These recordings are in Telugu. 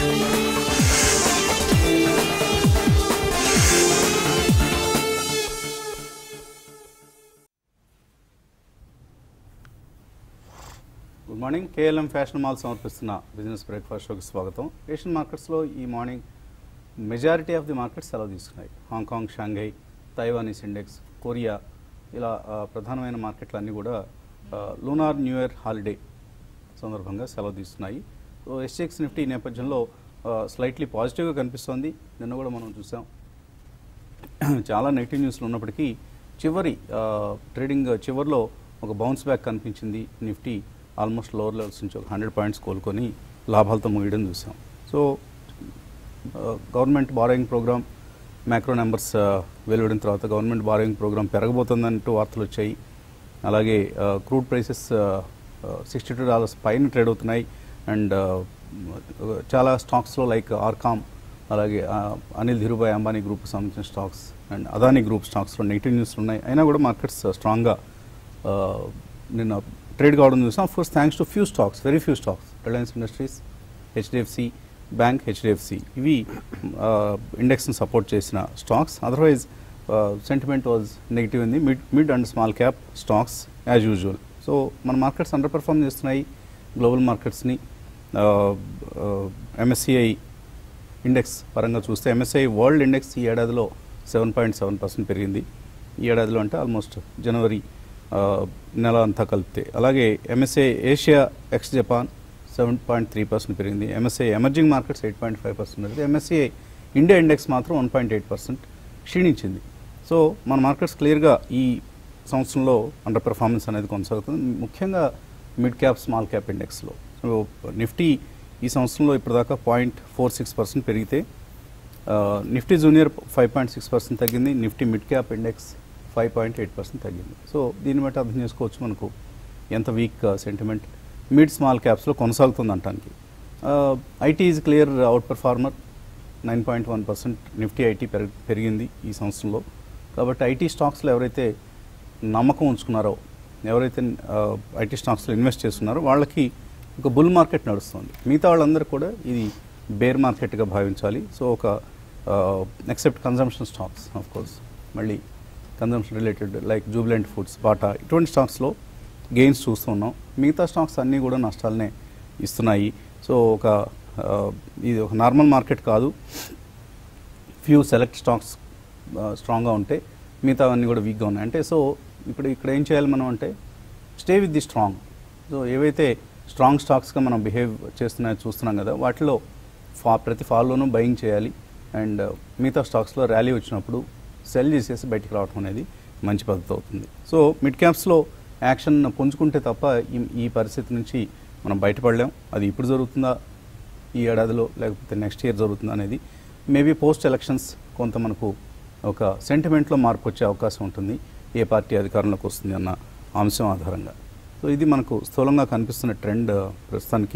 Good morning KLM fashion mall సమర్పిస్తున్న బిజినెస్ బ్రేక్ఫాస్ట్ షోకి స్వాగతం ఏషియన్ మార్కెట్స్లో ఈ morning majority of the markets సెలవు తీసుకున్నాయి Hong Kong Shanghai Taiwanese index Korea ఇలా ఆ, ప్రధానమైన మార్కెట్లు అన్నీ కూడా లూనార్ న్యూ ఇయర్ హాలిడే సందర్భంగా సెలవు తీస్తున్నాయి సో ఎస్ఎక్స్ నిఫ్టీ ఈ నేపథ్యంలో స్లైట్లీ పాజిటివ్గా కనిపిస్తోంది నిన్న కూడా మనం చూసాం చాలా నెగిటివ్ న్యూస్లు ఉన్నప్పటికీ చివరి ఆ, ట్రేడింగ్ చివరిలో ఒక బౌన్స్ బ్యాక్ కనిపించింది నిఫ్టీ ఆల్మోస్ట్ లోవర్ లెవెల్స్ నుంచి ఒక హండ్రెడ్ పాయింట్స్ కోలుకొని లాభాలతో ముగియడం చూసాం సో ఆ, government borrowing programme macro numbers ఆ, వెలువడిన తర్వాత గవర్నమెంట్ బారోయింగ్ ప్రోగ్రామ్ పెరగబోతుందంటూ వార్తలు వచ్చాయి అలాగే ఆ, crude prices sixty two dollars పైన ట్రేడ్ అవుతున్నాయి అండ్ ఆ, చాలా స్టాక్స్లో లైక్ ఆర్కామ్ అలాగే ఆ, అనిల్ ధీరుభాయ్ అంబానీ గ్రూప్ సంబంధించిన స్టాక్స్ అండ్ అదానీ గ్రూప్ స్టాక్స్లో నెగిటివ్ న్యూస్లు ఉన్నాయి అయినా కూడా మార్కెట్స్ స్ట్రాంగ్గా నిన్న ట్రేడ్ కావడం చూసాం course thanks to few stocks very few stocks Reliance Industries HDFC bank HDFC ఇవి ఇండెక్స్ని సపోర్ట్ చేసిన stocks otherwise sentiment was negative in the mid mid and small cap stocks as usual so మన మార్కెట్స్ అండర్ పెర్ఫామ్ చేస్తున్నాయి గ్లోబల్ మార్కెట్స్ని ఎంఎస్సిఐ ఇండెక్స్ పరంగా చూస్తే ఎంఎస్ఐ వరల్డ్ ఇండెక్స్ ఈ ఏడాదిలో సెవెన్ పాయింట్ సెవెన్ పర్సెంట్ పెరిగింది ఈ ఏడాదిలో అంటే ఆల్మోస్ట్ జనవరి ఆ, నెల అంతా కలిపితే అలాగే MSI Asia ex Japan seven point three percent పెరిగింది MSI emerging markets eight point five percent పెరిగింది ఎంఎస్సిఐ ఇండియా ఇండెక్స్ మాత్రం వన్ పాయింట్ ఎయిట్ పర్సెంట్ క్షీణించింది సో మన మార్కెట్స్ క్లియర్గా ఈ సంవత్సరంలో అండర్ పెర్ఫార్మెన్స్ అనేది కొనసాగుతుంది ముఖ్యంగా మిడ్ క్యాప్ స్మాల్ క్యాప్ ఇండెక్స్లో సో నిఫ్టీ ఈ సంవత్సరంలో ఇప్పటిదాకా పాయింట్ ఫోర్ సిక్స్ పర్సెంట్ పెరిగితే ఆ, Nifty junior five point six percent తగ్గింది Nifty mid cap index five point eight percent తగ్గింది సో దీన్ని బట్టి అర్థం చేసుకోవచ్చు మనకు ఎంత వీక్ సెంటిమెంట్ మిడ్ స్మాల్ క్యాప్స్లో కొనసాగుతుంది అంటానికి IT is clear outperformer nine point one percent Nifty IT పెరిగి పెరిగింది ఈ సంవత్సరంలో కాబట్టి ఐటీ స్టాక్స్లో ఎవరైతే నమ్మకం ఉంచుకున్నారో ఎవరైతే ఐటీ స్టాక్స్లో ఇన్వెస్ట్ చేస్తున్నారో వాళ్ళకి ఒక బుల్ మార్కెట్ నడుస్తుంది మిగతా వాళ్ళందరూ కూడా ఇది బేర్ మార్కెట్గా భావించాలి సో ఒక except consumption stocks of course మళ్ళీ consumption related like Jubilant Foods Bata ఇటువంటి స్టాక్స్లో గెయిన్స్ చూస్తున్నాం మిగతా స్టాక్స్ అన్నీ కూడా నష్టాలనే ఇస్తున్నాయి సో ఒక ఆ, ఇది ఒక నార్మల్ మార్కెట్ కాదు ఫ్యూ సెలెక్ట్ స్టాక్స్ స్ట్రాంగ్గా ఉంటే మిగతా అన్నీ కూడా వీక్గా ఉన్నాయి అంటే సో ఇప్పుడు ఇక్కడ ఏం చేయాలి మనం అంటే stay with the strong so ఏవైతే స్ట్రాంగ్ స్టాక్స్గా మనం బిహేవ్ చేస్తున్నాయో చూస్తున్నాం కదా వాటిలో ఫా ప్రతి ఫాల్లోనూ బయింగ్ చేయాలి అండ్ మిగతా స్టాక్స్లో ర్యాలీ వచ్చినప్పుడు సెల్ చేసేసి బయటికి రావడం అనేది మంచి పద్ధతి అవుతుంది సో మిడ్ క్యాప్స్లో యాక్షన్ పుంజుకుంటే తప్ప ఈ ఈ పరిస్థితి నుంచి మనం బయటపడలేం అది ఇప్పుడు జరుగుతుందా ఈ ఏడాదిలో లేకపోతే నెక్స్ట్ ఇయర్ జరుగుతుందా అనేది మేబీ పోస్ట్ ఎలక్షన్స్ కొంత మనకు ఒక సెంటిమెంట్లో మార్పు వచ్చే అవకాశం ఉంటుంది ఏ పార్టీ అధికారంలోకి వస్తుంది అన్న అంశం ఆధారంగా సో ఇది మనకు స్థూలంగా కనిపిస్తున్న ట్రెండ్ ఆ, ప్రస్తుతానికి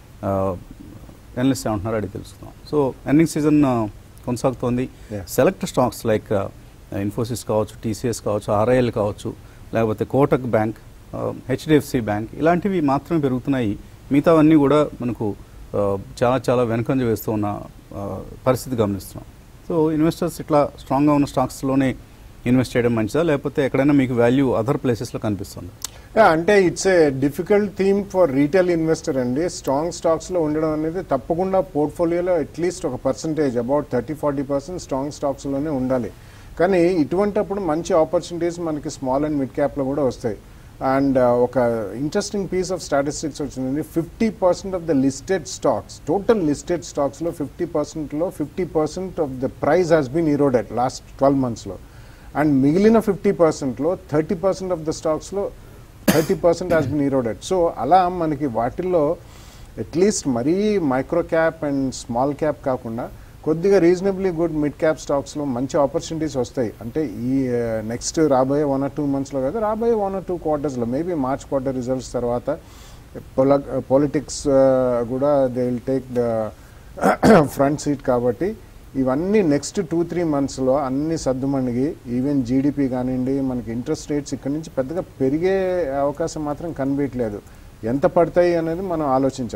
ఎనలిస్ట్ ఏమంటున్నారో అడిగి తెలుసుకుందాం సో ఎర్నింగ్ సీజన్ కొనసాగుతోంది Yeah. Select stocks like Infosys కావచ్చు టీసీఎస్ కావచ్చు ఆర్ఐఎల్ కావచ్చు లేకపోతే కోటక్ బ్యాంక్ హెచ్డిఎఫ్సి బ్యాంక్ ఇలాంటివి మాత్రమే పెరుగుతున్నాయి మిగతావన్నీ కూడా మనకు ఆ, చాలా చాలా వెనకంజ వేస్తూ ఉన్న ఆ, పరిస్థితి గమనిస్తున్నాం సో ఇన్వెస్టర్స్ ఇట్లా స్ట్రాంగ్గా ఉన్న స్టాక్స్లోనే ఇన్వెస్ట్ చేయడం మంచిదా లేకపోతే ఎక్కడైనా మీకు వాల్యూ అదర్ ప్లేసెస్లో కనిపిస్తుంది Yeah, అంటే it's a difficult theme for retail investor అండి స్ట్రాంగ్ స్టాక్స్ లో ఉండడం అనేది తప్పకుండా పోర్ట్ఫోలియోలో అట్లీస్ట్ ఒక percentage about thirty forty percent strong stocks లోనే ఉండాలి కానీ ఇటువంటప్పుడు మంచి ఆపర్చునిటీస్ మనకి స్మాల్ అండ్ మిడ్ క్యాప్ లో కూడా వస్తాయి అండ్ ఒక ఇంట్రెస్టింగ్ పీస్ ఆఫ్ స్టాటిస్టిక్స్ వచ్చిందండి fifty percent of the listed stocks total listed stocks లో ఫిఫ్టీ పర్సెంట్లో fifty percent of the price has been eroded last twelve మంత్స్లో అండ్ మిగిలిన ఫిఫ్టీ పర్సెంట్లో థర్టీ పర్సెంట్ ఆఫ్ ద స్టాక్స్లో thirty percent has been eroded so అలా మనకి వాటిల్లో అట్లీస్ట్ మరీ micro cap and small cap కాకుండా కొద్దిగా రీజనబ్లీ గుడ్ మిడ్ క్యాప్ స్టాక్స్లో మంచి ఆపర్చునిటీస్ వస్తాయి అంటే ఈ నెక్స్ట్ రాబోయే వన్ ఆర్ టూ మంత్స్లో కాదు రాబోయే వన్ ఆర్ టూ క్వార్టర్స్లో మేబీ మార్చ్ క్వార్టర్ రిజల్ట్స్ తర్వాత పొలిటిక్స్ కూడా they will take the front seat కాబట్టి ఇవన్నీ నెక్స్ట్ టూ త్రీ మంత్స్లో అన్ని సర్దుమణిగి ఈవెన్ జీడిపి కానివ్వండి మనకి ఇంట్రెస్ట్ రేట్స్ ఇక్కడ నుంచి పెద్దగా పెరిగే అవకాశం మాత్రం కనిపించట్లేదు ఎంత పడతాయి అనేది మనం ఆలోచించాలి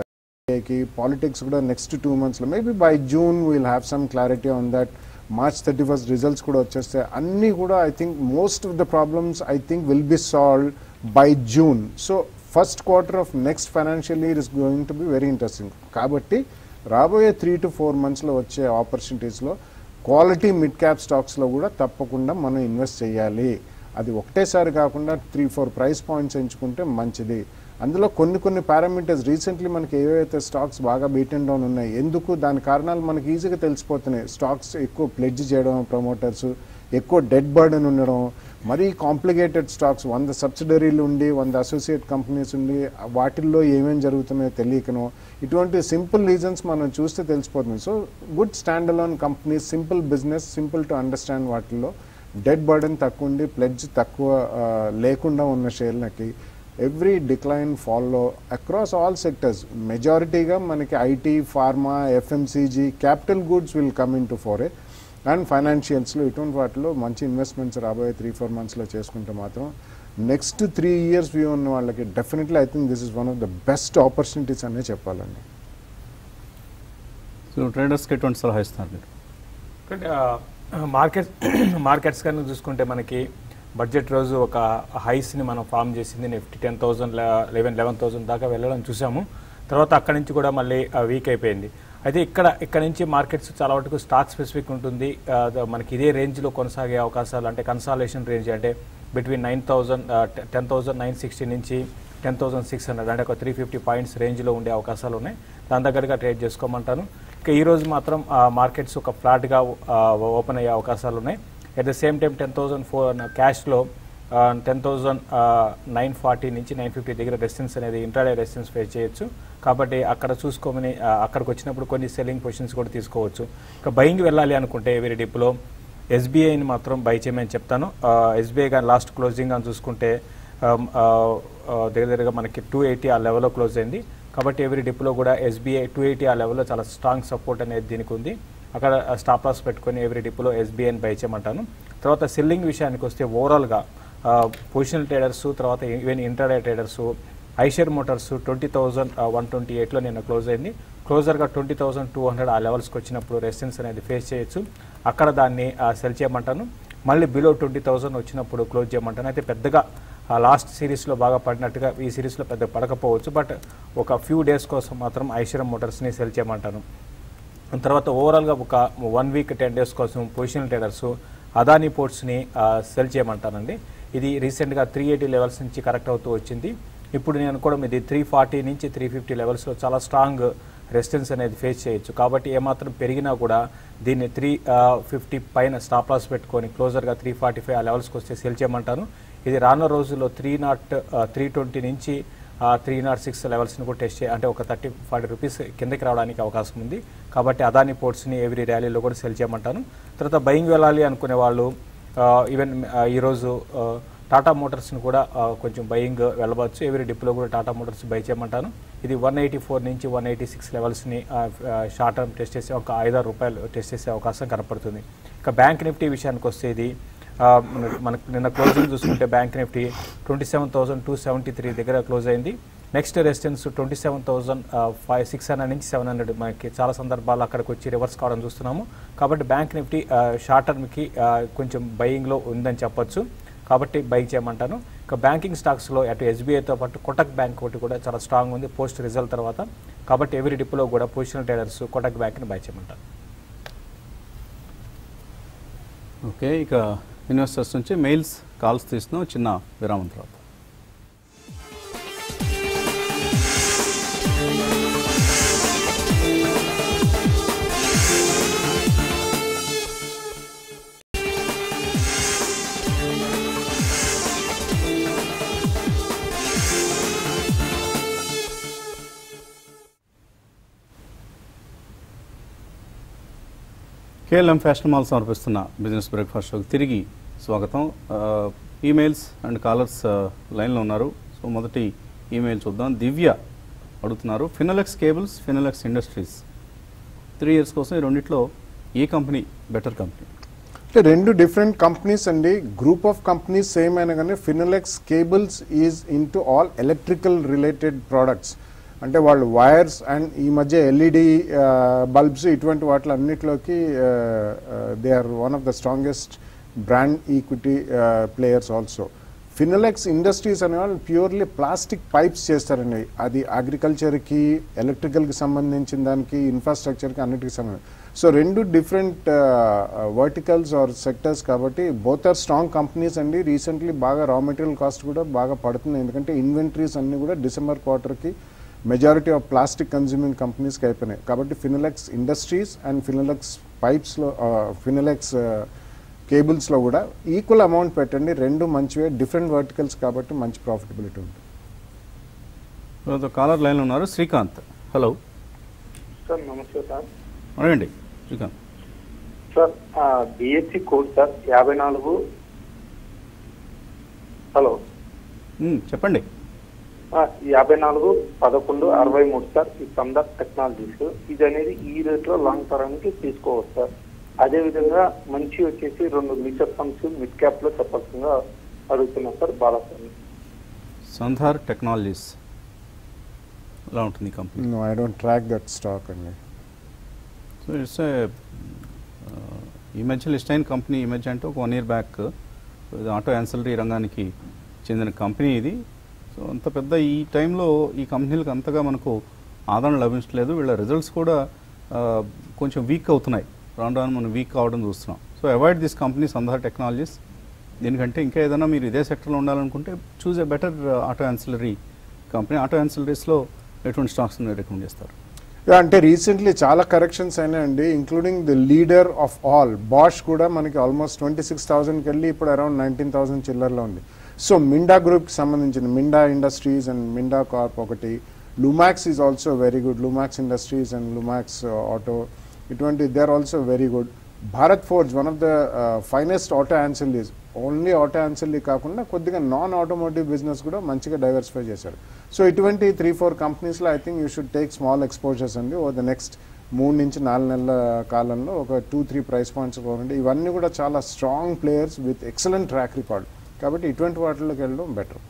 కి పాలిటిక్స్ కూడా నెక్స్ట్ టూ మంత్స్లో maybe by June will have some clarity on that March thirty first results కూడా వచ్చేస్తాయి అన్నీ కూడా I think most of the problems I think will be solve by June so first quarter of next financial year is going to be very interesting కాబట్టి రాబోయే త్రీ టు ఫోర్ మంత్స్లో వచ్చే ఆపర్చునిటీస్లో క్వాలిటీ మిడ్ క్యాప్ స్టాక్స్లో కూడా తప్పకుండా మనం ఇన్వెస్ట్ చేయాలి అది ఒకటేసారి కాకుండా త్రీ ఫోర్ ప్రైస్ పాయింట్స్ ఎంచుకుంటే మంచిది అందులో కొన్ని కొన్ని పారామీటర్స్ రీసెంట్లీ మనకి ఏవైతే స్టాక్స్ బాగా బీట్ అండ్ డౌన్ ఉన్నాయి ఎందుకు దాని కారణాలు మనకి ఈజీగా తెలిసిపోతున్నాయి స్టాక్స్ ఎక్కువ ప్లెడ్జ్ చేయడం ప్రమోటర్స్ ఎక్కువ డెడ్ బర్డెన్ ఉండడం మరీ కాంప్లికేటెడ్ స్టాక్స్ వంద సబ్సిడరీలు ఉండి వంద అసోసియేట్ కంపెనీస్ ఉండి వాటిల్లో ఏమేమి జరుగుతున్నాయో తెలియకనో ఇటువంటి సింపుల్ రీజన్స్ మనం చూస్తే తెలిసిపోతుంది so good standalone companies simple business simple to understand వాటిల్లో డెడ్ బర్డెన్ తక్కువ ఉండి ప్లెడ్జ్ తక్కువ ఆ, లేకుండా ఉన్న షేర్లకి every decline follow across all sectors మెజారిటీగా మనకి IT pharma FMCG capital goods will come in to four a and ఫైనాన్షియల్స్లో ఇటువంటి వాటిలో మంచి ఇన్వెస్ట్మెంట్స్ రాబోయే త్రీ ఫోర్ మంత్స్లో చేసుకుంటే మాత్రం నెక్స్ట్ త్రీ ఇయర్స్ వ్యూ ఉన్న వాళ్ళకి definitely I think this is one of the best opportunities అనే చెప్పాలండి సో ట్రేడర్స్కి ఎటువంటి సలహా ఇస్తున్నారు మీరు మార్కెట్ మార్కెట్స్ కనుక చూసుకుంటే మనకి బడ్జెట్ రోజు ఒక హైస్ని మనం ఫామ్ చేసింది Nifty ten thousand eleven eleven thousand దాకా వెళ్ళడం చూసాము తర్వాత అక్కడి నుంచి కూడా మళ్ళీ వీక్ అయిపోయింది అయితే ఇక్కడ ఇక్కడ నుంచి మార్కెట్స్ చాలా వరకు స్టాక్ స్పెసిఫిక్ ఉంటుంది ఆ, ద- మనకి ఇదే రేంజ్లో కొనసాగే అవకాశాలు అంటే కన్సాలేషన్ రేంజ్ అంటే between nine thousand ten thousand nine sixty నుంచి టెన్ థౌసండ్ సిక్స్ హండ్రెడ్ అంటే ఒక త్రీ ఫిఫ్టీ పాయింట్స్ రేంజ్లో ఉండే అవకాశాలు ఉన్నాయి దాని దగ్గరగా ట్రేడ్ చేసుకోమంటాను ఇక ఈ రోజు మాత్రం మార్కెట్స్ ఒక ఫ్లాట్గా ఓపెన్ అయ్యే అవకాశాలు ఉన్నాయి at the same time ten thousand four క్యాష్లో టెన్ థౌసండ్ నైన్ ఫార్టీ నుంచి నైన్ ఫిఫ్టీ దగ్గర రెసిస్టెన్స్ అనేది ఇంట్రాడే రెసిస్టెన్స్ ఫేస్ చేయొచ్చు కాబట్టి అక్కడ చూసుకోమని ఆ, అక్కడికి వచ్చినప్పుడు కొన్ని సెల్లింగ్ పొజిషన్స్ కూడా తీసుకోవచ్చు ఇక బయింగ్ వెళ్ళాలి అనుకుంటే ఎవరి డిప్లో ఎస్బీఐని మాత్రం బై చేయమని చెప్తాను ఎస్బీఐ కానీ లాస్ట్ క్లోజింగ్ అని చూసుకుంటే ఆమ్, ఆ, ఆ, దగ్గర దగ్గరగా మనకి టూ ఎయిటీ ఆ లెవెల్లో క్లోజ్ అయింది కాబట్టి ఎవరి డిప్లో కూడా ఎస్బీఐ టూ ఎయిటీ ఆ లెవెల్లో చాలా స్ట్రాంగ్ సపోర్ట్ అనేది దీనికి ఉంది అక్కడ స్టాప్ లాస్ పెట్టుకొని ఎవరి డిప్లో ఎస్బీఐని బై చేయమంటాను తర్వాత సెల్లింగ్ విషయానికి వస్తే ఓవరాల్గా పొజిషనల్ ట్రేడర్స్ తర్వాత even intraday traders Eicher Motors twenty thousand one twenty ఎయిట్లో నిన్న క్లోజ్ అయింది క్లోజర్గా ట్వంటీ థౌసండ్ టూ హండ్రెడ్ ఆ లెవెల్స్కి వచ్చినప్పుడు రెసిస్టెన్స్ అనేది ఫేస్ చేయొచ్చు అక్కడ దాన్ని సెల్ చేయమంటాను మళ్ళీ బిలో ట్వంటీ థౌసండ్ వచ్చినప్పుడు క్లోజ్ చేయమంటాను అయితే పెద్దగా ఆ లాస్ట్ సిరీస్లో బాగా పడినట్టుగా ఈ సిరీస్లో పెద్ద పడకపోవచ్చు బట్ ఒక ఫ్యూ డేస్ కోసం మాత్రం ఐశ్వరం మోటార్స్ని సెల్ చేయమంటాను తర్వాత ఓవరాల్గా ఒక వన్ వీక్ టెన్ డేస్ కోసం పొజిషనల్ ట్రేడర్స్ అదానీ పోర్ట్స్ని సెల్ చేయమంటానండి ఇది రీసెంట్గా త్రీ ఎయిటీ లెవెల్స్ నుంచి కరెక్ట్ అవుతూ వచ్చింది ఇప్పుడు నేను అనుకోవడం ఇది త్రీ ఫార్టీ నుంచి త్రీ ఫిఫ్టీ లెవెల్స్లో చాలా స్ట్రాంగ్ రెసిస్టెన్స్ అనేది ఫేస్ చేయొచ్చు కాబట్టి ఏమాత్రం పెరిగినా కూడా దీన్ని త్రీ ఫిఫ్టీ పైన స్టాప్ లాస్ పెట్టుకొని క్లోజర్గా త్రీ ఫార్టీ ఫైవ్ ఆ లెవెల్స్కి వస్తే సెల్ చేయమంటాను ఇది రానున్న రోజుల్లో త్రీ నాట్ త్రీ ట్వంటీ నుంచి త్రీ నాట్ సిక్స్ లెవెల్స్ని కూడా టెస్ట్ చేయ అంటే ఒక థర్టీ ఫార్టీ రూపీస్ కిందకి రావడానికి అవకాశం ఉంది కాబట్టి అదాని పోర్ట్స్ని ఎవ్రీ ర్యాలీలో కూడా సెల్ చేయమంటాను తర్వాత బయింగ్ వెళ్ళాలి అనుకునే వాళ్ళు ఈవెన్ ఈరోజు ఆ, టాటా మోటార్స్ని కూడా ఆ, కొంచెం బయింగ్ వెళ్ళవచ్చు ఎవ్రీ డిప్లో కూడా టాటా మోటార్స్ బై చేయమంటాను ఇది వన్ ఎయిటీ ఫోర్ నుంచి వన్ ఎయిటీ సిక్స్ లెవెల్స్ని షార్ట్ టర్మ్ టెస్ట్ చేసే ఒక ఐదారు రూపాయలు టెస్ట్ చేసే అవకాశం కనపడుతుంది ఇక బ్యాంక్ నిఫ్టీ విషయానికి వస్తే ఇది ఆ, మన- మనకు నిన్న క్లోజింగ్ చూసుకుంటే bank Nifty twenty seven thousand two seventy three దగ్గర క్లోజ్ అయింది next resistance twenty seven thousand five six hundred నుంచి సెవెన్ హండ్రెడ్ మనకి చాలా సందర్భాల్లో అక్కడికి వచ్చి రివర్స్ కావడం చూస్తున్నాము కాబట్టి బ్యాంక్ నిఫ్టీ షార్ట్ టర్మ్కి కొంచెం బయింగ్లో ఉందని చెప్పొచ్చు కాబట్టి బై చేయమంటాను ఇక బ్యాంకింగ్ స్టాక్స్లో అటు ఎస్బీఐతో పాటు కోటక్ బ్యాంక్ ఒకటి కూడా చాలా స్ట్రాంగ్ ఉంది పోస్ట్ రిజల్ట్ తర్వాత కాబట్టి ఎవరి డిప్లో కూడా పొజిషనల్ ట్రేడర్స్ కోటక్ బ్యాంక్ని బై చేయమంటారు ఓకే ఇక ఇన్వెస్టర్స్ నుంచి మెయిల్స్ కాల్స్ తీస్తున్నాం చిన్న విరామం తర్వాత కేఎల్ఎం ఫ్యాషన్ మాల్ సమర్పిస్తున్న బిజినెస్ బ్రేక్ఫాస్ట్ షోకి తిరిగి స్వాగతం ఆ, ఈమెయిల్స్ అండ్ కాలర్స్ ఆ, లైన్లో ఉన్నారు సో మొదటి ఈమెయిల్ చూద్దాం దివ్య అడుగుతున్నారు Finolex Cables Finolex Industries three years కోసం ఈ రెండిట్లో ఏ కంపెనీ బెటర్ కంపెనీ అంటే రెండు డిఫరెంట్ కంపెనీస్ అండి గ్రూప్ ఆఫ్ కంపెనీస్ సేమ్ అయినా కానీ Finolex Cables is into all electrical related products అంటే వాళ్ళు వైర్స్ అండ్ ఈ మధ్య ఎల్ఈడి బల్బ్స్ ఇటువంటి వాటి అన్నిటిలోకి they are one of the strongest brand equity players also Finolex Industries అనే వాళ్ళు ప్యూర్లీ ప్లాస్టిక్ పైప్స్ చేస్తారండి అది అగ్రికల్చర్కి ఎలక్ట్రికల్కి సంబంధించిన దానికి ఇన్ఫ్రాస్ట్రక్చర్కి అన్నిటికి సంబంధించి సో రెండు డిఫరెంట్ వర్టికల్స్ ఆర్ సెక్టర్స్ కాబట్టి బోత్ ఆర్ స్ట్రాంగ్ కంపెనీస్ అండి రీసెంట్లీ బాగా రా మెటీరియల్ కాస్ట్ కూడా బాగా పడుతుంది ఎందుకంటే ఇన్వెంటరీస్ అన్ని కూడా డిసెంబర్ క్వార్టర్కి మెజారిటీ ఆఫ్ ప్లాస్టిక్ కన్జ్యూమింగ్ కంపెనీస్కి అయిపోయినాయి కాబట్టి ఫినలెక్స్ ఇండస్ట్రీస్ అండ్ ఫినలెక్స్ పైప్స్లో ఫినలెక్స్ కేబుల్స్లో కూడా ఈక్వల్ అమౌంట్ పెట్టండి రెండు మంచివే డిఫరెంట్ వర్టికల్స్ కాబట్టి మంచి ప్రాఫిటబిలిటీ ఉంటుంది తర్వాత కాలర్ లైన్లో ఉన్నారు శ్రీకాంత్ హలో సార్ నమస్తే సార్ అడగండి Srikanth sir BSE code sir యాభై నాలుగు హలో మ్, చెప్పండి ఆ, యాభై నాలుగు పదకొండు అరవై మూడు సార్ ఈ సందర్ టెక్నాలజీస్ ఇది అనేది ఈ రేట్లో లాంగ్ టర్మ్కి తీసుకోవచ్చు సార్ అదే విధంగా మంచి వచ్చేసి రెండు మ్యూచువల్ ఫండ్స్ మిడ్ క్యాప్ లో చెప్పాల్సిందిగా అడుగుతున్నాం సార్ బాలాసార్ సంధార్ టెక్నాలజీస్ ఎలా ఉంటుంది ఈ company no I don't track that stock అండి సో ఇట్స్ ఈ మధ్య లిస్ట్ అయిన కంపెనీ ఈ మధ్య అంటే ఒక వన్ ఇయర్ బ్యాక్ ఇది ఆటో యాన్సలరీ రంగానికి చెందిన కంపెనీ ఇది సో అంత పెద్ద ఈ టైంలో ఈ కంపెనీలకు అంతగా మనకు ఆదరణ లభించట్లేదు వీళ్ళ రిజల్ట్స్ కూడా ఆ, కొంచెం వీక్ అవుతున్నాయి రాను రాను మనం వీక్ కావడం చూస్తున్నాం so avoid this company Sandhar Technologies దీనికంటే ఇంకా ఏదైనా మీరు ఇదే సెక్టర్లో ఉండాలనుకుంటే choose a better auto ancillary company auto యాన్సలరీస్లో ఎటువంటి స్టాక్స్ రికమెండ్ చేస్తారు Yeah, అంటే రీసెంట్లీ చాలా కరెక్షన్స్ అయినాయండి including the leader of all Bosch కూడా మనకి ఆల్మోస్ట్ ట్వంటీ సిక్స్ థౌసండ్కి వెళ్ళి ఇప్పుడు అరౌండ్ నైన్టీన్ థౌసండ్ చిల్లర్లో ఉంది సో మిండా గ్రూప్కి సంబంధించిన Minda Industries and Minda Corp ఒకటి Lumax is also very good Lumax Industries and Lumax Auto ఇటువంటి they are also very good Bharat Forge one of the finest auto ancillaries only auto ancillary కాకుండా కొద్దిగా నాన్ ఆటోమోటివ్ బిజినెస్ కూడా మంచిగా డైవర్సిఫై చేశారు సో ఇటువంటి త్రీ ఫోర్ కంపెనీస్లో I think you should take small exposures అండి ఓ ద నెక్స్ట్ మూడు నుంచి నాలుగు నెలల కాలంలో ఒక టూ త్రీ ప్రైస్ పాయింట్స్ కావాలండి ఇవన్నీ కూడా చాలా strong players with excellent track record కాబట్టి ఇటువంటి వాటిలోకి వెళ్ళడం బెటర్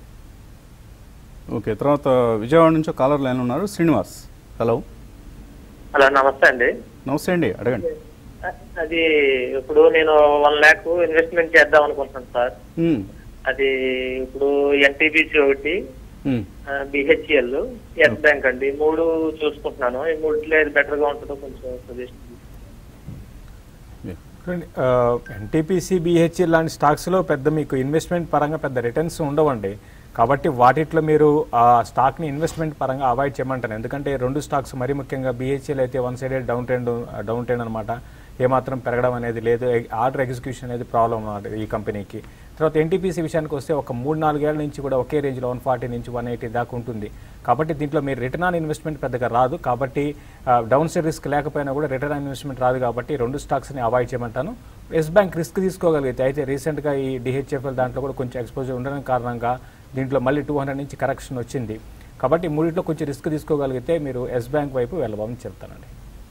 ఓకే తర్వాత విజయవాడ నుంచి కాలర్ లైన్ ఉన్నారు శ్రీనివాస్ హలో హలో నమస్తే అండి నమస్తే అండి అడగండి అది ఇప్పుడు నేను వన్ ల్యాక్ ఇన్వెస్ట్మెంట్ చేద్దాం అనుకుంటున్నాను సార్ మ్మ్. అది ఇప్పుడు ఎన్టీపీసీ ఒకటి మ్మ్. బిహెచ్ఎల్ ఎస్ బ్యాంక్ అండి ఈ మూడు చూసుకుంటున్నాను ఈ మూడిట్లో ఏది బెటర్ గా ఉంటుందో కొంచెం సజెషన్ Yeah. ఎన్టీపీసీ బిహెచ్ఎల్ లాంటి స్టాక్స్లో పెద్ద మీకు ఇన్వెస్ట్మెంట్ పరంగా పెద్ద రిటర్న్స్ ఉండవండి కాబట్టి వాటిట్లో మీరు ఆ స్టాక్ని ఇన్వెస్ట్మెంట్ పరంగా అవాయిడ్ చేయమంటారు ఎందుకంటే రెండు స్టాక్స్ మరీ ముఖ్యంగా బిహెచ్ఎల్ అయితే one sided downtrend downtrend అనమాట ఏమాత్రం పెరగడం అనేది లేదు ఆర్డర్ ఎగ్జిక్యూషన్ అనేది ప్రాబ్లం అన్నమాట ఈ కంపెనీకి తర్వాత ఎన్టీపీసీ విషయానికి వస్తే ఒక మూడు నాలుగేళ్ల నుంచి కూడా ఒకే రేంజ్లో వన్ ఫార్టీ నుంచి వన్ ఎయిటీ దాకా ఉంటుంది కాబట్టి దీంట్లో మీరు రిటర్న్ ఆన్ ఇన్వెస్ట్మెంట్ పెద్దగా రాదు కాబట్టి డౌన్ సైడ్ రిస్క్ లేకపోయినా కూడా రిటర్న్ ఆన్ ఇన్వెస్ట్మెంట్ రాదు కాబట్టి రెండు స్టాక్స్ని అవాయిడ్ చేయమంటాను ఎస్ బ్యాంక్ రిస్క్ తీసుకోగలిగితే అయితే రీసెంట్గా ఈ డిహెచ్ఎఫ్ఎల్ దాంట్లో కూడా కొంచెం ఎక్స్పోజర్ ఉండడం కారణంగా దీంట్లో మళ్ళీ టూ హండ్రెడ్ నుంచి కరెక్షన్ వచ్చింది కాబట్టి మూడిట్లో కొంచెం రిస్క్ తీసుకోగలిగితే మీరు ఎస్ బ్యాంక్ వైపు వెళ్ళమని చెప్తానండి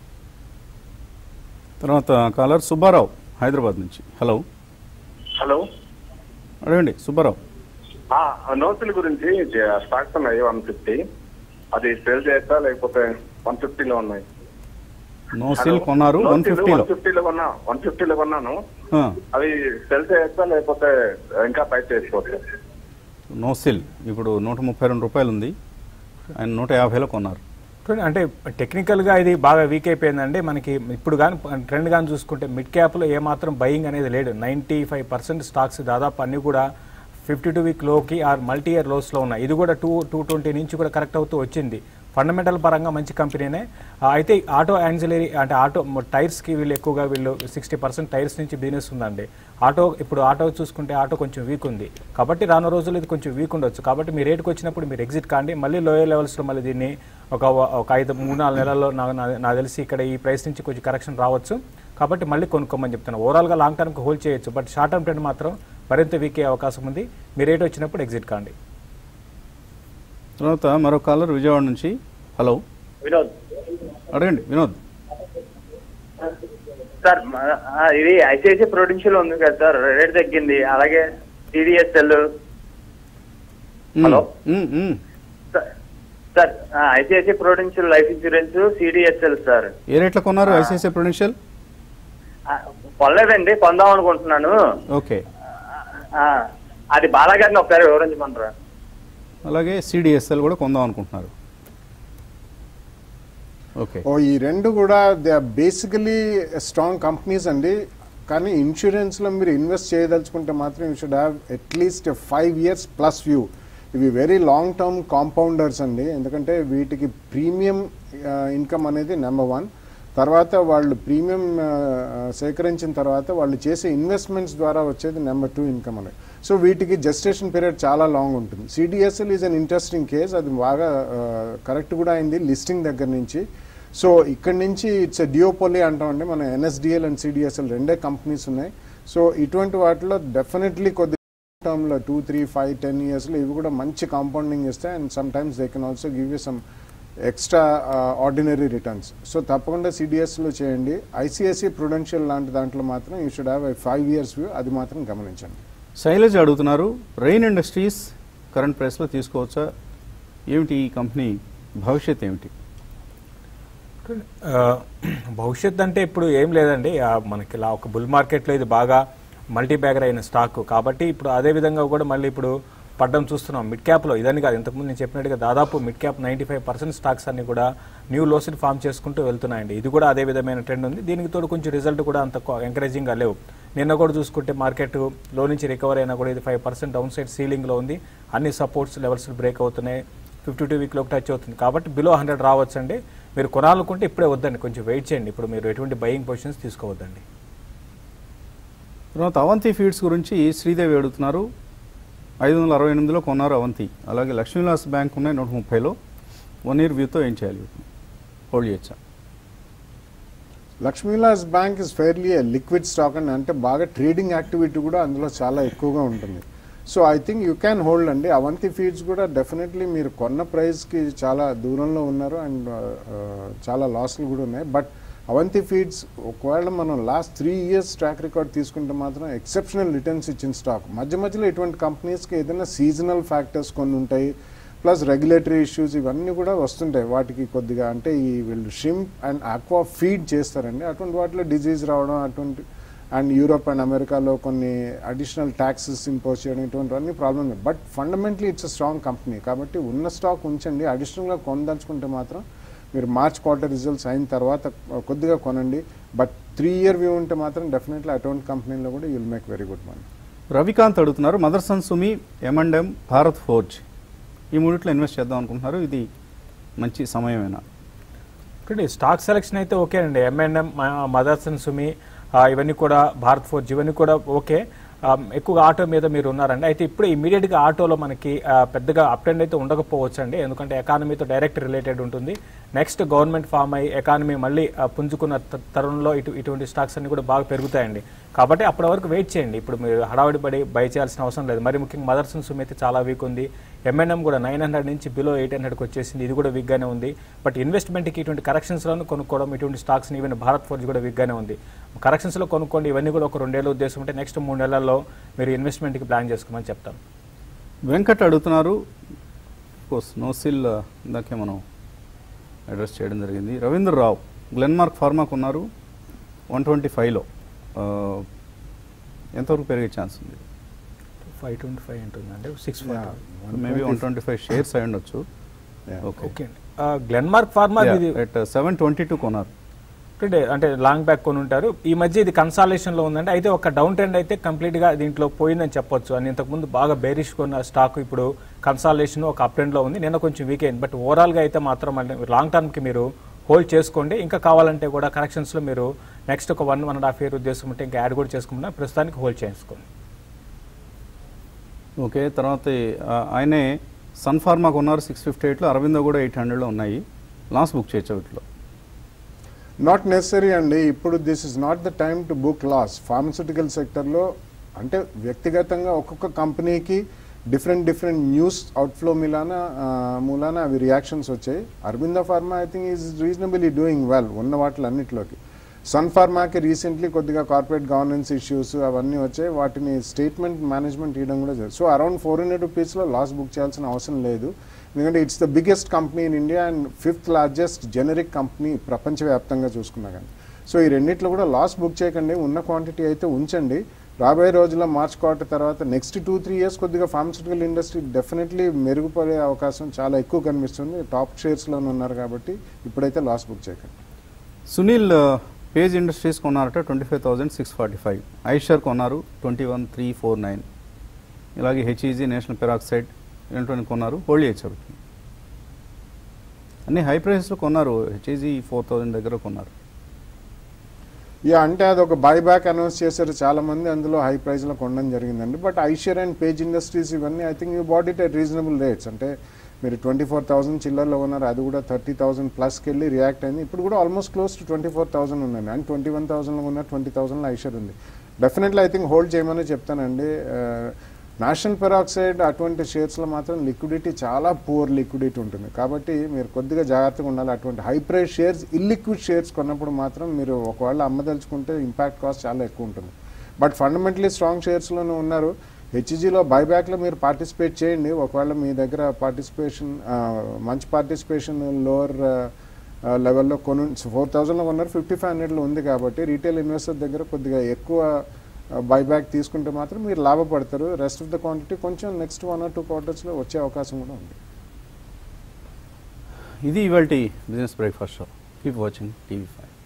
తర్వాత కాలర్ సుబ్బారావు హైదరాబాద్ నుంచి హలో హలో అడగండి సుబ్బారావు నోసుల గురించి జ- స్టాక్స్ ఉన్నాయి వన్ ఫిఫ్టీ అది సేల్ చేయొచ్చా లేకపోతే వన్ ఫిఫ్టీలో ఉన్నాయి నో సిల్ కొన్నారు వన్ ఫిఫ్టీలో వన్ ఫిఫ్టీలో కొన్నా వన్ ఫిఫ్టీలో కొన్నాను అవి సెల్ చేయొచ్చా లేకపోతే ఇంకా పై చేసుకోవచ్చు నో సిల్ ఇప్పుడు నూట ముప్పై రెండు రూపాయలు ఉంది ఆయన నూట యాభైలో కొన్నారు చూడండి, అంటే టెక్నికల్గా ఇది బాగా వీక్ అయిపోయిందండి మనకి ఇప్పుడు కానీ ట్రెండ్ కానీ చూసుకుంటే మిడ్ క్యాప్లో ఏమాత్రం బయింగ్ అనేది లేడు నైంటీ ఫైవ్ పర్సెంట్ స్టాక్స్ దాదాపు అన్ని కూడా ఫిఫ్టీ టూ వీక్ లోకి ఆర్ మల్టీ ఇయర్ లోస్లో ఉన్నాయి ఇది కూడా టూ టూ ట్వంటీ నుంచి కూడా కరెక్ట్ అవుతూ వచ్చింది ఫండమెంటల్ పరంగా మంచి కంపెనీనే ఆ, అయితే ఆటో యాన్సిలరీ అంటే ఆటో టైర్స్కి వీళ్ళు ఎక్కువగా వీళ్ళు సిక్స్టీ పర్సెంట్ టైర్స్ నుంచి బిజినెస్ ఉందండి ఆటో ఇప్పుడు ఆటో చూసుకుంటే ఆటో కొంచెం వీక్ ఉంది కాబట్టి రాను రోజులు ఇది కొంచెం వీక్ ఉండొచ్చు కాబట్టి మీ రేటుకి వచ్చినప్పుడు మీరు ఎగ్జిట్ కాండి మళ్ళీ లోయర్ లెవెల్స్లో మళ్ళీ దీన్ని ఒక ఒక ఐదు మూడు నాలుగు నెలల్లో నాకు నా- నాకు తెలిసి ఇక్కడ ఈ ప్రైస్ నుంచి కొంచెం కరెక్షన్ రావచ్చు కాబట్టి మళ్ళీ కొనుక్కోమని చెప్తాను ఓవరాల్గా లాంగ్ టర్మ్కి హోల్డ్ చేయొచ్చు బట్ షార్ట్ టర్మ్ ట్రెండ్ మాత్రం మరింత వీక్ అయ్యే అవకాశం ఉంది మీ రేట్ వచ్చినప్పుడు ఎగ్జిట్ కాండి తర్వాత మరో కాలర్ విజయవాడ నుంచి హలో వినోద్ అడగండి వినోద్ సార్ మ- ఆ, ఇది ఐసిఐసి ప్రొడెన్షియల్ ఉంది కదా సార్ రేట్ తగ్గింది అలాగే టీడీఎస్ఎల్ మ్మ్. హలో? మ్మ్, మ్మ్. Sir sir ICICI prudential life insurance CDSL sir ఏ రేట్లో కొన్నారు ఐసిఐసిఐ ప్రొడెన్షియల్ ఆ, కొనలేదండి కొందాం అనుకుంటున్నాను ఓకే ఆ, అది బాలాగారిని ఒకసారి వివరించమంటారా అలాగే సిడిఎస్ఎల్ కూడా కొందాం అనుకుంటున్నారు ఓకే ఓ ఈ రెండు కూడా they are basically strong companies అండి కానీ ఇన్సూరెన్స్లో మీరు ఇన్వెస్ట్ చేయదలుచుకుంటే మాత్రం you should have at least five years plus view ఇవి వెరీ లాంగ్ టర్మ్ కాంపౌండర్స్ అండి ఎందుకంటే వీటికి ప్రీమియం ఇన్కమ్ అనేది నెంబర్ వన్ తర్వాత వాళ్ళు ప్రీమియం సేకరించిన తర్వాత వాళ్ళు చేసే ఇన్వెస్ట్మెంట్స్ ద్వారా వచ్చేది నెంబర్ టూ ఇన్కమ్ అనేది సో వీటికి జస్టేషన్ పీరియడ్ చాలా లాంగ్ ఉంటుంది CDSL is an interesting case అది బాగా కరెక్ట్ కూడా అయింది లిస్టింగ్ దగ్గర నుంచి సో ఇక్కడ నుంచి ఇట్స్ డియోపోలి అంటామండి మన ఎన్ఎస్డిఎల్ అండ్ సిడిఎస్ఎల్ రెండే కంపెనీస్ ఉన్నాయి సో ఇటువంటి వాటిలో డెఫినెట్లీ కొద్ది టర్మ్లో టూ త్రీ ఫైవ్ టెన్ ఇయర్స్లో ఇవి కూడా మంచి కాంపౌండింగ్ ఇస్తాయి and some times they can also give you some extra ordinary returns so తప్పకుండా సిడిఎస్లో చేయండి ఐసిఐసిఐ ప్రొడెన్షియల్ లాంటి దాంట్లో మాత్రం you should have five years view అది మాత్రం గమనించండి శైలజ్ అడుగుతున్నారు రెయిన్ ఇండస్ట్రీస్ కరెంట్ ప్రైస్లో తీసుకోవచ్చా ఏమిటి ఈ కంపెనీ భవిష్యత్ ఏమిటి ఆ, భవిష్యత్ అంటే ఇప్పుడు ఏం లేదండి ఆ, మనకి ఇలా ఒక బుల్ మార్కెట్లో ఇది బాగా మల్టీ బ్యాగర్ అయిన స్టాక్ కాబట్టి ఇప్పుడు అదే విధంగా కూడా మళ్ళీ ఇప్పుడు పడ్డం చూస్తున్నాం మిడ్ క్యాప్లో ఇదని కాదు ఇంతకుముందు నేను చెప్పినట్టుగా దాదాపు mid cap ninety five percent stocks అన్ని కూడా న్యూ లోస్ని ఫామ్ చేసుకుంటూ వెళ్తున్నాయండి ఇది కూడా అదే విధమైన ట్రెండ్ ఉంది దీనికి తోడు కొంచెం రిజల్ట్ కూడా అంత ఎంకరేజింగ్గా లేవు నిన్న కూడా చూసుకుంటే మార్కెట్ లో నుంచి రికవర్ అయినా కూడా ఇది ఫైవ్ పర్సెంట్ డౌన్ సైడ్ సీలింగ్లో ఉంది అన్ని సపోర్ట్స్ లెవెల్స్ బ్రేక్ అవుతున్నాయి ఫిఫ్టీ టూ వీక్లోకి టచ్ అవుతుంది కాబట్టి బిలో హండ్రెడ్ రావచ్చండి మీరు కొనాలనుకుంటే ఇప్పుడే వద్దండి కొంచెం వెయిట్ చేయండి ఇప్పుడు మీరు ఎటువంటి బయింగ్ పొజిషన్స్ తీసుకోవద్దండి తర్వాత అవంతి ఫీడ్స్ గురించి శ్రీదేవి అడుగుతున్నారు ఐదు వందల అరవై ఎనిమిదిలో కొన్నారు అవంతి అలాగే లక్ష్మీవిలాస్ బ్యాంక్ ఉన్నాయి నూట ముప్పైలో వన్ ఇయర్ వ్యూతో ఏం చేయాలి వీటిని హోల్డ్ చేయొచ్చా Lakshmi Vilas bank is fairly liquid stock అండి అంటే బాగా ట్రేడింగ్ యాక్టివిటీ కూడా అందులో చాలా ఎక్కువగా ఉంటుంది so I think you can hold అండి అవంతి ఫీడ్స్ కూడా డెఫినెట్లీ మీరు కొన్న ప్రైస్కి చాలా దూరంలో ఉన్నారు అండ్ చాలా లాస్లు కూడా ఉన్నాయి బట్ అవంతి ఫీడ్స్ ఒకవేళ మనం last three years track record తీసుకుంటే మాత్రం ఎక్సెప్షనల్ రిటర్న్స్ ఇచ్చిన స్టాక్ మధ్య మధ్యలో ఇటువంటి కంపెనీస్కి ఏదైనా సీజనల్ ఫ్యాక్టర్స్ కొన్ని ఉంటాయి ప్లస్ రెగ్యులేటరీ ఇష్యూస్ ఇవన్నీ కూడా వస్తుంటాయి వాటికి కొద్దిగా అంటే ఈ వీళ్ళు షింప్ అండ్ ఆక్వా ఫీడ్ చేస్తారండి అటువంటి వాటిలో డిజీజ్ రావడం అటువంటి అండ్ యూరోప్ అండ్ అమెరికాలో కొన్ని అడిషనల్ ట్యాక్సెస్ ఇంపోజ్ చేయడం ఇటువంటివన్నీ problem but fundamentally it's a strong company కాబట్టి ఉన్న స్టాక్ ఉంచండి అడిషనల్గా కొనదలుచుకుంటే మాత్రం మీరు మార్చ్ క్వార్టర్ రిజల్ట్స్ అయిన తర్వాత కొద్దిగా కొనండి బట్ త్రీ ఇయర్ వ్యూ ఉంటే మాత్రం డెఫినెట్లీ అటువంటి కంపెనీలో కూడా you'll make very good money Ravikant అడుగుతున్నారు మదర్సన్ సుమి ఎంఎండ్ఎం భారత్ ఫోర్జ్ ఈ మూడిట్లో ఇన్వెస్ట్ చేద్దాం అనుకుంటున్నారు ఇది మంచి సమయమేనా చూడండి స్టాక్ సెలెక్షన్ అయితే ఓకే అండి ఎంఎన్ఎం మదర్స్ అండ్ సుమి ఆ, ఇవన్నీ కూడా భారత్ ఫోర్జ్ ఇవన్నీ కూడా ఓకే ఆ, ఎక్కువగా ఆటో మీద మీరు ఉన్నారండి అయితే ఇప్పుడు ఇమీడియట్గా ఆటోలో మనకి ఆ, పెద్దగా అప్ ట్రెండ్ అయితే ఉండకపోవచ్చు అండి ఎందుకంటే ఎకానమీతో డైరెక్ట్ రిలేటెడ్ ఉంటుంది నెక్స్ట్ గవర్నమెంట్ ఫామ్ అయ్యి ఎకానమీ మళ్ళీ ఆ, పుంజుకున్న త- తరుణంలో ఇటు ఇటువంటి స్టాక్స్ అన్ని కూడా బాగా పెరుగుతాయండి కాబట్టి అప్పటి వరకు వెయిట్ చేయండి ఇప్పుడు మీరు హడావిడి పడి బై చేయాల్సిన అవసరం లేదు మరి ముఖ్యంగా మదర్స్ అండ్ సుమి అయితే చాలా వీక్ ఉంది ఎంఎన్ఎం కూడా నైన్ హండ్రెడ్ నుంచి బిలో ఎయిట్ హండ్రెడ్కి వచ్చేసింది ఇది కూడా వీక్గానే ఉంది బట్ ఇన్వెస్ట్మెంట్కి ఇటువంటి కరెక్షన్స్లోనూ కొనుక్కోవడం ఇటువంటి స్టాక్స్ని ఈవెన్ భారత్ ఫోర్జ్ కూడా వీక్గానే ఉంది కరెక్షన్స్లో కొనుక్కోండి ఇవన్నీ కూడా ఒక రెండేళ్ళ ఉద్దేశం ఉంటే నెక్స్ట్ మూడు నెలల్లో మీరు ఇన్వెస్ట్మెంట్కి ప్లాన్ చేసుకోమని చెప్తాం వెంకట్ అడుగుతున్నారు కోర్స్ నోసిల్ ఇందాకే మనం అడ్రస్ చేయడం జరిగింది రవీంద్ర రావు గ్లెన్మార్క్ ఫార్మాకు ఉన్నారు వన్ ట్వంటీ ఫైవ్లో ఎంతవరకు పెరిగే ఛాన్స్ ఉంది ఫైవ్ ట్వంటీ ఫైవ్ ఉంటుందండి six maybe one twenty five shares అయి ఉండొచ్చు Yeah. ఓకే ఓకే అండి గ్లెన్మార్క్ ఫార్మా ఇది ఎట్ సెవెన్ ట్వంటీ టూ కొన్నారు అంటే అంటే లాంగ్ బ్యాక్ కొని ఉంటారు ఈ మధ్య ఇది కన్సాలేషన్ లో ఉందండి అయితే ఒక డౌన్ ట్రెండ్ అయితే కంప్లీట్ గా దీంట్లో పోయిందని చెప్పొచ్చు అని ఇంతకుముందు బాగా బేరిష్ కొన్న స్టాక్ ఇప్పుడు కన్సాలేషన్ ఒక అప్ ట్రెండ్ లో ఉంది నిన్న కొంచెం వీక్ అయింది బట్ ఓవరాల్ గా అయితే మాత్రం లాంగ్ టర్మ్ కి మీరు హోల్డ్ చేసుకోండి ఇంకా కావాలంటే కూడా కరెక్షన్స్ లో మీరు నెక్స్ట్ ఒక one one and half year ఉద్దేశం ఉంటే ఇంకా యాడ్ కూడా చేసుకుంటున్నా ప్రస్తుతానికి హోల్డ్ చేసుకోండి ఓకే తర్వాత ఆ, ఆయనే సన్ ఫార్మాకు ఉన్నారు సిక్స్ ఫిఫ్టీ ఎయిట్లో అరవిందో కూడా ఎయిట్ హండ్రెడ్లో ఉన్నాయి లాస్ బుక్ చేయొచ్చు వీటిలో నాట్ నెసరీ అండి ఇప్పుడు this is not the time to book loss pharmaceutical సెక్టర్లో అంటే వ్యక్తిగతంగా ఒక్కొక్క కంపెనీకి డిఫరెంట్ డిఫరెంట్ న్యూస్ అవుట్ఫ్లో మిలాన ఆ, మూలాన అవి రియాక్షన్స్ వచ్చాయి Aurobindo pharma I think is reasonably doing well ఉన్న వాటిలన్నిటిలోకి సన్ ఫార్మాకి రీసెంట్లీ కొద్దిగా కార్పొరేట్ గవర్నెన్స్ ఇష్యూస్ అవన్నీ వచ్చాయి వాటిని స్టేట్మెంట్ మేనేజ్మెంట్ ఇవ్వడం కూడా జరిగింది సో అరౌండ్ ఫోర్ హండ్రెడ్ రూపీస్లో లాస్ బుక్ చేయాల్సిన అవసరం లేదు ఎందుకంటే it's the biggest company in India and fifth largest generic company ప్రపంచవ్యాప్తంగా చూసుకున్నా కానీ సో ఈ రెండిట్లో కూడా లాస్ బుక్ చేయకండి ఉన్న క్వాంటిటీ అయితే ఉంచండి రాబోయే రోజుల్లో మార్చ్ క్వార్టర్ తర్వాత నెక్స్ట్ టూ త్రీ ఇయర్స్ కొద్దిగా ఫార్మస్యూటికల్ ఇండస్ట్రీ డెఫినెట్లీ మెరుగుపడే అవకాశం చాలా ఎక్కువ కనిపిస్తుంది టాప్ షేర్స్లోనే ఉన్నారు కాబట్టి ఇప్పుడైతే లాస్ బుక్ చేయకండి సునీల్ పేజ్ ఇండస్ట్రీస్ కొన్నారట twenty five thousand six forty five Eicher కొన్నారు twenty one three four nine ఇలాగే హెచ్ఈజీ నేషనల్ పెరాక్సైడ్ ఇలాంటివన్నీ కొన్నారు హోల్డ్ చేయొచ్చు వీటిని. అన్ని హై ప్రైస్లో కొన్నారు హెచ్ఈజీ ఫోర్ థౌసండ్ దగ్గర కొన్నారు యా అంటే అది ఒక బై బ్యాక్ అనౌన్స్ చేశారు చాలా మంది అందులో హై ప్రైస్ లో కొనడం జరిగిందండి but Eicher and page industries ఇవన్నీ I think you bought it at reasonable rates అంటే మీరు ట్వంటీ ఫోర్ థౌసండ్ చిల్లర్లో ఉన్నారు అది కూడా థర్టీ థౌసండ్ ప్లస్కి వెళ్ళి రియాక్ట్ అయింది ఇప్పుడు కూడా almost close to twenty four thousand ఉందండి అండ్ ట్వంటీ వన్ థౌసండ్లో ఉన్న ట్వంటీ థౌసండ్లో ఐషర్ ఉంది డెఫినెట్లీ ఐ థింక్ హోల్డ్ చేయమని చెప్తానండి నేషనల్ పెరాక్సైడ్ అటువంటి షేర్స్లో మాత్రం లిక్విడిటీ చాలా పూర్ లిక్విడిటీ ఉంటుంది కాబట్టి మీరు కొద్దిగా జాగ్రత్తగా ఉండాలి అటువంటి high price shares illiquid shares కొన్నప్పుడు మాత్రం మీరు ఒకవేళ అమ్మదలుచుకుంటే ఇంపాక్ట్ కాస్ట్ చాలా ఎక్కువ ఉంటుంది బట్ ఫండమెంటలీ స్ట్రాంగ్ షేర్స్లోనే ఉన్నారు హెచ్ఈజీలో బైబ్యాక్లో మీరు పార్టిసిపేట్ చేయండి ఒకవేళ మీ దగ్గర పార్టిసిపేషన్ మంచి పార్టిసిపేషన్ లోవర్ లెవెల్లో కొను ఫోర్ థౌజండ్లో కొన్నారు ఫిఫ్టీ ఫైవ్ హండ్రెడ్లో ఉంది కాబట్టి రీటైల్ ఇన్వెస్టర్ దగ్గర కొద్దిగా ఎక్కువ బైబ్యాక్ తీసుకుంటే మాత్రం మీరు లాభపడతారు రెస్ట్ ఆఫ్ ద క్వాంటిటీ కొంచెం నెక్స్ట్ వన్ ఆర్ టూ క్వార్టర్స్లో వచ్చే అవకాశం కూడా ఉంది ఇది ఇవాళ business breakfast show keep watching TV five